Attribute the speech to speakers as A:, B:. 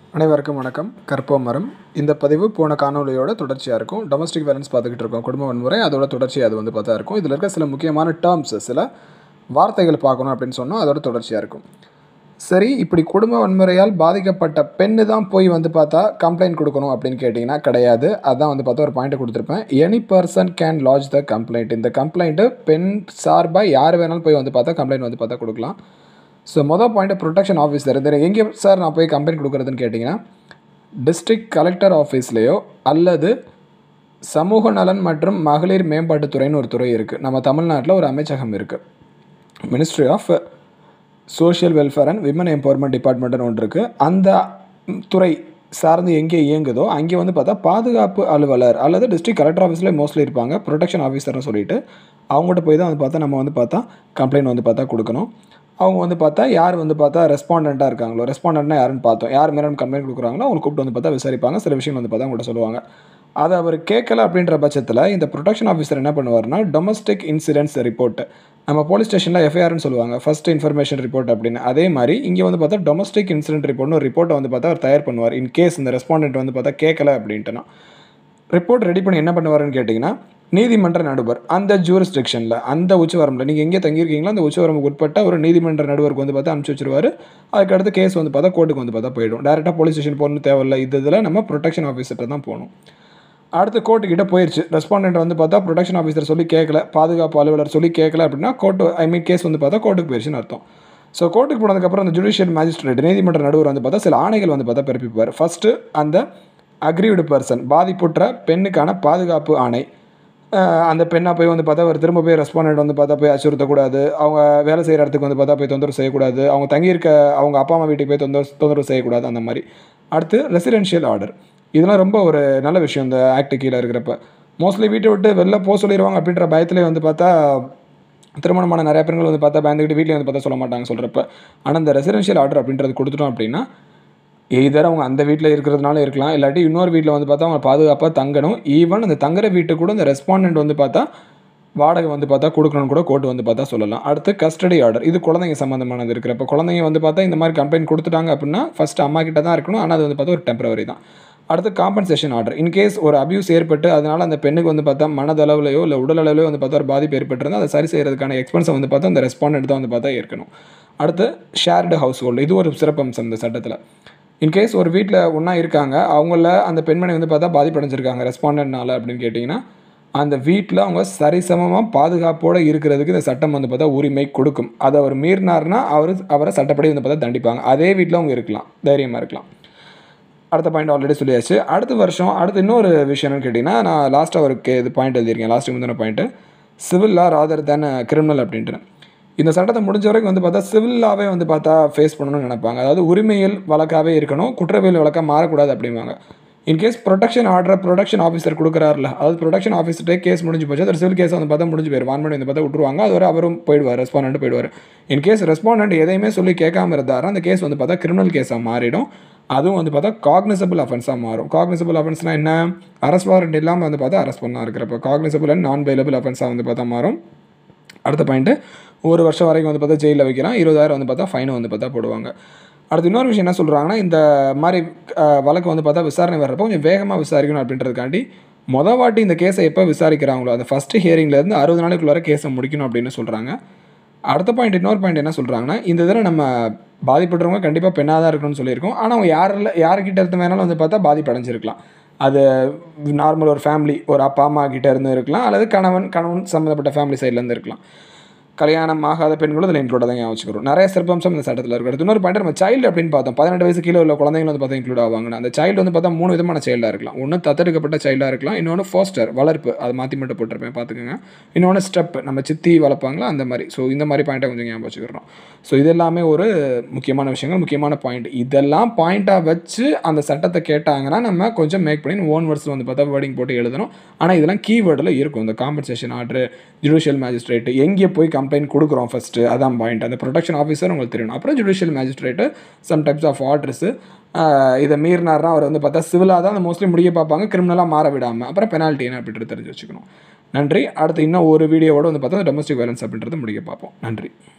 A: அனைவருக்கும் வணக்கம் கற்போம் மரம் இந்த பதிவு போன காணொலியோட தொடர்ச்சியாக இருக்கும் டொமஸ்டிக் வேலன்ஸ் பார்த்துக்கிட்டு இருக்கோம் குடும்ப வன்முறை அதோட தொடர்ச்சி அது வந்து பார்த்தா இருக்கும் இதில் இருக்க சில முக்கியமான டேர்ம்ஸ் சில வார்த்தைகள் பார்க்கணும் அப்படின்னு சொன்னோம் அதோட தொடர்ச்சியாக இருக்கும் சரி இப்படி குடும்ப வன்முறையால் பாதிக்கப்பட்ட பெண்ணு தான் போய் வந்து பார்த்தா கம்ப்ளைண்ட் கொடுக்கணும் அப்படின்னு கேட்டிங்கன்னா கிடையாது அதான் வந்து பார்த்தா ஒரு பாயிண்ட்டை கொடுத்துருப்பேன் any person can lodge the complaint இந்த கம்ப்ளைண்ட்டு பெண் சார்பாக யார் வேணாலும் போய் வந்து பார்த்தா கம்ப்ளைண்ட் வந்து பார்த்தா கொடுக்கலாம் ஸோ மொதல் பாயிண்ட் ப்ரொடெக்ஷன் ஆஃபீஸர் இதில் எங்கே சார் நான் போய் கம்ப்ளைண்ட் கொடுக்குறதுன்னு கேட்டிங்கன்னா டிஸ்ட்ரிக்ட் கலெக்டர் ஆஃபீஸ்லேயோ அல்லது சமூக நலன் மற்றும் மகளிர் மேம்பாட்டுத்துறைன்னு ஒரு துறை இருக்குது நம்ம தமிழ்நாட்டில் ஒரு அமைச்சகம் இருக்குது ministry of social welfare and women empowerment டிபார்ட்மெண்ட்னு ஒன்று இருக்குது அந்த துறை சார்ந்து எங்கே இயங்குதோ அங்கே வந்து பார்த்தா பாதுகாப்பு அலுவலர் அல்லது டிஸ்ட்ரிக்ட் கலெக்டர் ஆஃபீஸில் மோஸ்ட்லி இருப்பாங்க ப்ரொடெக்ஷன் ஆஃபீஸர்னு சொல்லிட்டு அவங்ககிட்ட போய் தான் வந்து பார்த்தா நம்ம வந்து பார்த்தா கம்ப்ளைண்ட் வந்து பார்த்தா கொடுக்கணும் அவங்க வந்து பார்த்தா யார் வந்து பார்த்தா ரெஸ்பாண்டண்ட்டாக இருக்காங்களோ ரெஸ்பாண்டண்ட்னா யாருன்னு பார்த்தோம் யார் மேலே கம்ப்ளைண்ட் கொடுக்குறாங்களோ அவங்க கூப்பிட்டு வந்து பார்த்தா விசாரிப்பாங்க சில விஷயம் வந்து பார்த்தா அவங்கள்ட்ட சொல்லுவாங்க அதை அவர் கேட்கல அப்படின்ற பட்சத்தில் இந்த ப்ரொடெக்ஷன் ஆஃபீஸர் என்ன பண்ணுவார்னா டொமஸ்டிக் இன்சிடென்ட்ஸ் ரிப்போர்ட் நம்ம போலீஸ் ஸ்டேஷனில் எஃப்ஐஆர்னு சொல்லுவாங்க ஃபர்ஸ்ட் இன்ஃபர்மேஷன் ரிப்போர்ட் அப்படின்னு அதே மாதிரி இங்கே வந்து பார்த்தா டொமஸ்டிக் இன்சிடென்ட் ரிப்போர்ட்னு ஒரு ரிப்போர்ட்டை வந்து பார்த்தா அவர் தயார் பண்ணுவார் இன் கேஸ் இந்த ரெஸ்பாண்டன்ட் வந்து பார்த்தா கேட்கல அப்படின்ட்டுனா ரிப்போர்ட் ரெடி பண்ணி என்ன பண்ணுவாருன்னு கேட்டிங்கன்னா நீதிமன்ற நடுவர் அந்த ஜூரிஸ்டிக்ஷனில் அந்த உச்சவரம்பில் நீங்கள் எங்கே தங்கியிருக்கீங்களோ அந்த உச்சவரம்புக்கு உட்பட்ட ஒரு நீதிமன்ற நடுவருக்கு வந்து பார்த்தா அனுப்பிச்சி வச்சிருவாரு அதுக்கடுத்து கேஸ் வந்து பார்த்தா கோர்ட்டுக்கு வந்து பார்த்தா போயிடும் டேரெக்டாக போலீஸ் ஸ்டேஷன் போகணும் தேவையில்ல இது இதில் நம்ம ப்ரொடெக்ஷன் ஆஃபீஸர்கிட்ட தான் போகணும் அடுத்து கோர்ட்டுக்கிட்ட போயிடுச்சு ரெஸ்பாண்டன்ட் வந்து பார்த்தா ப்ரொடெக்ஷன் ஆஃபீஸர் சொல்லி கேட்கல பாதுகாப்பு அலுவலர் சொல்லி கேட்கல அப்படின்னா கோர்ட்டு ஐ மீன் கேஸ் வந்து பார்த்தா கோர்ட்டுக்கு போயிடுச்சுன்னு அர்த்தம் ஸோ கோர்ட்டுக்கு போனதுக்கப்புறம் அந்த ஜுடிஷியல் மேஜிஸ்ட்ரேட் நீதிமன்ற நடுவர் வந்து பார்த்தா சில ஆணைகள் வந்து பார்த்தா பிறப்பிப்பார் ஃபஸ்ட்டு அந்த அக்ரீவ்டு பர்சன் பாதிப்புற்ற பெண்ணுக்கான பாதுகாப்பு ஆணை அஹ் அந்த பெண்ணை போய் வந்து பார்த்தா அவர் திரும்ப போய் ரெஸ்பாண்டன்ட் வந்து பார்த்தா போய் அச்சுறுத்தக்கூடாது அவங்க வேலை செய்கிற இடத்துக்கு வந்து பார்த்தா போய் தொந்தரவு செய்யக்கூடாது அவங்க தங்கியிருக்க அவங்க அப்பா அம்மா வீட்டுக்கு போய் தொந்தரவு தொந்தரவு செய்யக்கூடாது அந்த மாதிரி அடுத்து ரெசிடென்ஷியல் ஆர்டர் இதெல்லாம் ரொம்ப ஒரு நல்ல விஷயம் இந்த ஆக்ட் கீழே இருக்கிறப்ப மோஸ்ட்லி வீட்டை விட்டு வெளில போக சொல்லிடுவாங்க அப்படின்ற பயத்திலே வந்து பார்த்தா திருமணமான நிறைய பெண்கள் வந்து பார்த்தா பயந்துக்கிட்டு வீட்டில் வந்து பார்த்தா சொல்ல மாட்டாங்க சொல்கிறப்ப ஆனால் இந்த ரெசிடென்ஷியல் ஆர்டர் அப்படின்றது கொடுத்துட்டோம் அப்படின்னா எய்தர் அவங்க அந்த வீட்டில் இருக்கிறதுனால இருக்கலாம் இல்லாட்டி இன்னொரு வீட்டில் வந்து பார்த்தா அவங்க பாதுகாப்பாக தங்கணும் ஈவன் அந்த தங்குற வீட்டுக்கு கூட இந்த ரெஸ்பாண்டன்ட் வந்து பார்த்தா வாடகை வந்து பார்த்தா கொடுக்கணும்னு கூட கோர்ட் வந்து பார்த்தா சொல்லலாம் அடுத்து கஸ்டடி ஆர்டர் இது குழந்தைங்க சம்மந்தமானது இருக்கிறப்ப குழந்தைங்க வந்து பார்த்தா இந்த மாதிரி கம்ப்ளைண்ட் கொடுத்துட்டாங்க அப்படின்னா ஃபஸ்ட்டு அம்மா கிட்ட தான் இருக்கணும் ஆனால் அது வந்து பார்த்தா ஒரு டெம்பரவரி தான் அடுத்து காம்பன்சேஷன் ஆர்டர் இன்கேஸ் ஒரு அபியூஸ் ஏற்பட்டு அதனால் அந்த பெண்ணுக்கு வந்து பார்த்தா மனதளவுலையோ இல்லை உடல் அளவுலையோ வந்து பார்த்தா ஒரு பாதிப்பு ஏற்பட்டிருந்தால் அதை சரி செய்கிறதுக்கான எக்ஸ்பென்ஸை வந்து பார்த்தா அந்த ரெஸ்பாண்டன்ட் தான் வந்து பார்த்தா ஏற்கணும் அடுத்து ஷேர்டு ஹவுஸ் ஹோல்டு இது ஒரு சிறப்பம்சம் இந்த சட்டத்தில் இன்கேஸ் ஒரு வீட்டில் ஒன்றா இருக்காங்க அவங்கள அந்த பெண்மணி வந்து பார்த்தா பாதிப்படைஞ்சிருக்காங்க ரெஸ்பாண்டன்ட்னால அப்படின்னு கேட்டிங்கன்னா அந்த வீட்டில் அவங்க சரிசமமாக பாதுகாப்போடு இருக்கிறதுக்கு இந்த சட்டம் வந்து பார்த்தா உரிமை கொடுக்கும் அதை அவர் மீறினார்னா அவர் அவரை சட்டப்படி வந்து பார்த்தா தண்டிப்பாங்க அதே வீட்டில் அவங்க இருக்கலாம் தைரியமாக இருக்கலாம் அடுத்த பாயிண்ட் ஆல்ரெடி சொல்லியாச்சு அடுத்த வருஷம் அடுத்து இன்னொரு விஷயம் என்னன்னு கேட்டிங்கன்னா நான் லாஸ்ட்டாக ஒரு கே இது பாயிண்ட் எழுதியிருக்கேன் லாஸ்ட்டு முந்தின point civil law rather than criminal அப்படின்ட்டு இந்த சட்டத்தை முடிஞ்ச வரைக்கும் வந்து பார்த்தா சிவில்லாவே வந்து பார்த்தா ஃபேஸ் பண்ணணும்னு நினைப்பாங்க அதாவது உரிமையில் வழக்காகவே இருக்கணும் குற்றவியல் வழக்காக மாறக்கூடாது அப்படிம்பாங்க in case protection order protection officer கொடுக்குறாருல அதாவது ப்ரொடெக்ஷன் ஆஃபீஸர்கிட்ட கேஸ் முடிஞ்சு போச்சு அது சிவில் கேஸ் வந்து பார்த்தா முடிஞ்சு போயிடும் வான் பண்ணி வந்து பார்த்தா விட்டுருவாங்க அது வரை அவரும் போயிடுவார் ரெஸ்பாண்டன்ட் போயிடுவார் இன்கேஸ் ரெஸ்பாண்டன்ட் எதையுமே சொல்லி கேட்காம இருந்தார் அந்த கேஸ் வந்து பார்த்தா கிரிமினல் கேஸாக மாறிடும் அதுவும் வந்து பார்த்தா காக்னிசபிள் அஃபென்ஸாக மாறும் காக்னிசபிள் அஃபென்ஸ்னால் என்ன அரெஸ்ட் வாரண்ட் இல்லாமல் வந்து பார்த்தா அரெஸ்ட் பண்ணா இருக்கிறப்ப காக்னிசபிள் அண்ட் நான் பைலபிள் அஃபென்ஸாக வந்து பார்த்தா மாறும் அடுத்த பாயிண்ட்டு ஒரு வருஷம் வரைக்கும் வந்து பார்த்தா ஜெயிலில் வைக்கிறான் இருபதாயிரம் வந்து பார்த்தா ஃபைனை வந்து பார்த்தா போடுவாங்க அடுத்து இன்னொரு விஷயம் என்ன சொல்கிறாங்கன்னா இந்த மாதிரி அஹ், வழக்கு வந்து பார்த்தா விசாரணை வர்றப்போ கொஞ்சம் வேகமாக விசாரிக்கணும் அப்படின்றதுக்காண்டி மொதல் வாட்டி இந்த கேஸை எப்போ விசாரிக்கிறாங்களோ அந்த ஃபஸ்ட்டு ஹியரிங்லேருந்து அறுபது நாளைக்குள்ளார கேஸை முடிக்கணும் அப்படின்னு சொல்கிறாங்க அடுத்த பாயிண்ட் இன்னொரு பாயிண்ட் என்ன சொல்கிறாங்கன்னா இந்த இதில் நம்ம பாதிப்பட்டவங்க கண்டிப்பாக பெண்ணாக தான் இருக்கணும்னு சொல்லியிருக்கோம் ஆனால் அவங்க யாரில் யார்கிட்ட இருந்து வேணாலும் வந்து பார்த்தா பாதிப்படைஞ்சிருக்கலாம் அது நார்மல் ஒரு ஃபேமிலி ஒரு அப்பா அம்மா கிட்ட இருந்து இருக்கலாம் அல்லது கணவன் கணவன் சம்மந்தப்பட்ட ஃபேமிலி சைட்லேருந்து இருக்கலாம் கல்யாணம் ஆகாத பெண்களும் இதில் இன்க்ளூட் தான் ஞாபகம் வச்சுக்கிறோம் நிறைய சிறப்பம்சம் இந்த சட்டத்தில் இருக்குது அடுத்து இன்னொரு பாயிண்ட் நம்ம சைல்டு அப்படின்னு பார்த்தோம் பதினெட்டு வயசு கீழே உள்ள குழந்தைகள் வந்து பார்த்தா இன்க்ளூட் ஆவாங்க அந்த சைல்டு வந்து பார்த்தா மூணு விதமான சைல்டாக இருக்கலாம் ஒன்று தத்தெடுக்கப்பட்ட சைல்டாக இருக்கலாம் இன்னொன்று ஃபோஸ்டர் வளர்ப்பு அது மாற்றி மட்டும் போட்டிருப்பேன் பார்த்துக்கோங்க இன்னொன்று ஸ்டெப் நம்ம சித்தி வளர்ப்பாங்களா அந்த மாதிரி ஸோ இந்த மாதிரி பாயிண்ட்டை கொஞ்சம் ஞாபகம் வச்சுக்கிறோம் ஸோ இது எல்லாமே ஒரு முக்கியமான விஷயங்கள் முக்கியமான பாயிண்ட் இதெல்லாம் பாயிண்ட்டாக வச்சு அந்த சட்டத்தை கேட்டாங்கன்னா நம்ம கொஞ்சம் மேக் பண்ணி ஓன் வேர்ட்ஸில் வந்து பார்த்தா வேர்டிங் போட்டு எழுதணும் ஆனால் இதெல்லாம் கீவேர்டில் இருக்கும் இந்த காம்பன்சேஷன் ஆர்டர் ஜுடிஷியல் மேஜிஸ்ட்ரேட் எங்கே போய் கம்ப்ளைண்ட் கொடுக்குறோம் ஃபஸ்ட்டு அதான் பாயிண்ட் அந்த ப்ரொடெக்ஷன் ஆஃபீஸர் உங்களுக்கு தெரியணும் அப்புறம் judicial magistrate some types of orders இதை மீறினார்னா அவர் வந்து பார்த்தா சிவிலாக தான் மோஸ்ட்லி முடிய பார்ப்பாங்க கிரிமினலாக மாற விடாமல் அப்புறம் பெனால்ட்டி என்ன அப்படின்றது தெரிஞ்சு வச்சுக்கணும் நன்றி அடுத்து இன்னும் ஒரு வீடியோவோட வந்து பார்த்தா டொமஸ்டிக் வயலன்ஸ் அப்படின்றது முடிக்க பார்ப்போம் நன்றி